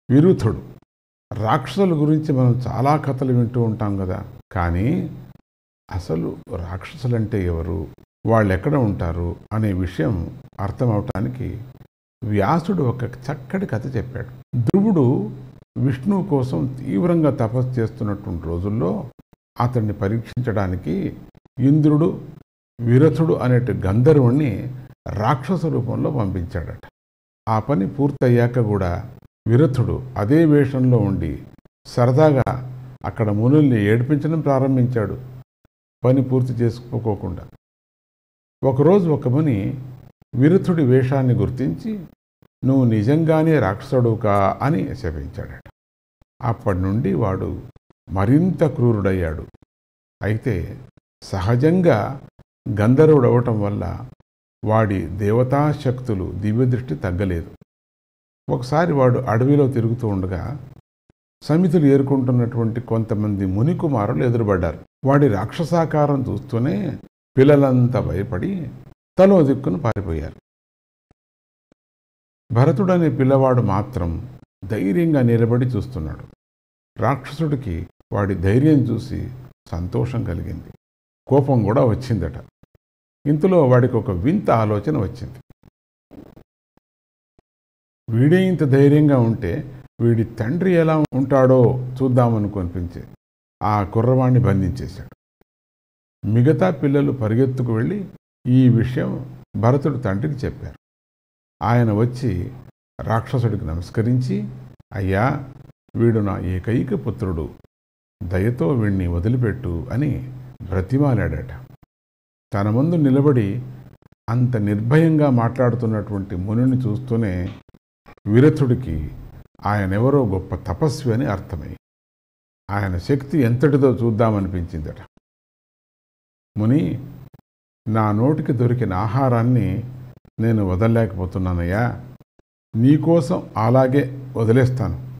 విరుథుడు రాక్షసుల గురించి మనం చాలా కథలు వింటూ ఉంటాం కదా కానీ అసలు రాక్షసులంటే ఎవరు వాళ్ళు ఎక్కడ ఉంటారు అనే విషయం అర్థం అవటానికి వ్యాసుడు ఒక చక్కటి కథ చెప్పాడు ధ్రువుడు విష్ణువు కోసం తీవ్రంగా తపస్సు చేస్తున్నటువంటి రోజుల్లో అతన్ని పరీక్షించడానికి ఇంద్రుడు విరథుడు అనేటి గంధర్వుణ్ణి రాక్షస రూపంలో పంపించాడట ఆ పని పూర్తయ్యాక కూడా విరథుడు అదే వేషంలో ఉండి సరదాగా అక్కడ మునుల్ని ఏడిపించడం ప్రారంభించాడు పని పూర్తి చేసుకోకోకుండా ఒకరోజు ఒక ముని విరుథుడి వేషాన్ని గుర్తించి నువ్వు నిజంగానే రాక్షసుడుకా అని శపించాడట అప్పటి నుండి వాడు మరింత క్రూరుడయ్యాడు అయితే సహజంగా గంధర్వుడవటం వల్ల వాడి దేవతాశక్తులు దివ్యదృష్టి తగ్గలేదు ఒకసారి వాడు అడవిలో తిరుగుతూ ఉండగా సమితులు ఏరుకుంటున్నటువంటి కొంతమంది మునికుమారులు ఎదురుపడ్డారు వాడి రాక్షసాకారం చూస్తూనే పిల్లలంతా భయపడి తలో దిక్కును పారిపోయారు భరతుడనే పిల్లవాడు మాత్రం ధైర్యంగా నిలబడి చూస్తున్నాడు రాక్షసుడికి వాడి ధైర్యం చూసి సంతోషం కలిగింది కోపం కూడా వచ్చిందట ఇంతలో వాడికి ఒక వింత ఆలోచన వచ్చింది వీడే ఇంత ధైర్యంగా ఉంటే వీడి తండ్రి ఎలా ఉంటాడో చూద్దామని కనిపించి ఆ కుర్రవాణ్ణి బంధించేశాడు మిగతా పిల్లలు పరిగెత్తుకు వెళ్ళి ఈ విషయం భరతుడు తండ్రికి చెప్పారు ఆయన వచ్చి రాక్షసుడికి నమస్కరించి అయ్యా వీడు నా ఏకైక పుత్రుడు దయతో వీణ్ణి వదిలిపెట్టు అని బ్రతిమాలాడట తన ముందు నిలబడి అంత నిర్భయంగా మాట్లాడుతున్నటువంటి మునిని చూస్తూనే విరథుడికి ఆయనెవరో గొప్ప తపస్వి అని అర్థమై ఆయన శక్తి ఎంతటిదో చూద్దామనిపించిందట ముని నా నోటికి దొరికిన ఆహారాన్ని నేను వదలలేకపోతున్నానయ్యా నీకోసం అలాగే వదిలేస్తాను